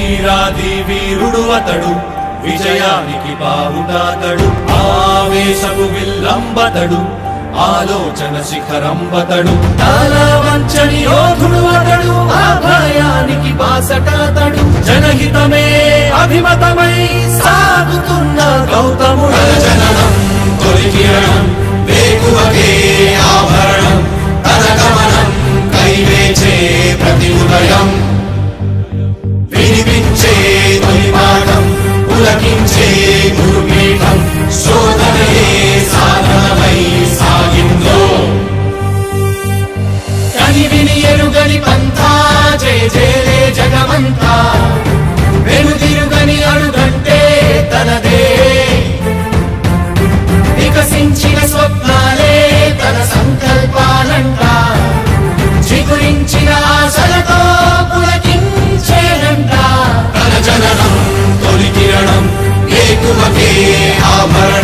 వీరాది వీరుడు అతడు విజయానికి బావుటాతడు ఆవేశపు విల్లంబతడు ఆలోచన శిఖరంబతడు వంచని యోధుడు అతడు ఆ భయానికి బాసటాతడు జనహితమే అభిమతమై సాగుతున్న గౌతముడు జననం తొలి కిరణం వేకువకే ఆభరణం తన గమనం కైవేచే ప్రతి ఉదయం వినిపించే తొలి పాఠం పులకించే గురుపీఠం శోధనయే సాధనమై సాగిందో కని విని ఎరుగని పంథా జయ జయలే జగమంతా వెనుదిరుగని అడుగంటే తనదే వికసించిన స్వప్నాలే తన సంకల్పాలంట చిగురించిన ఆశలతో పులకించేనంట తన జననం తొలి కిరణం వేకువకే ఆభరణం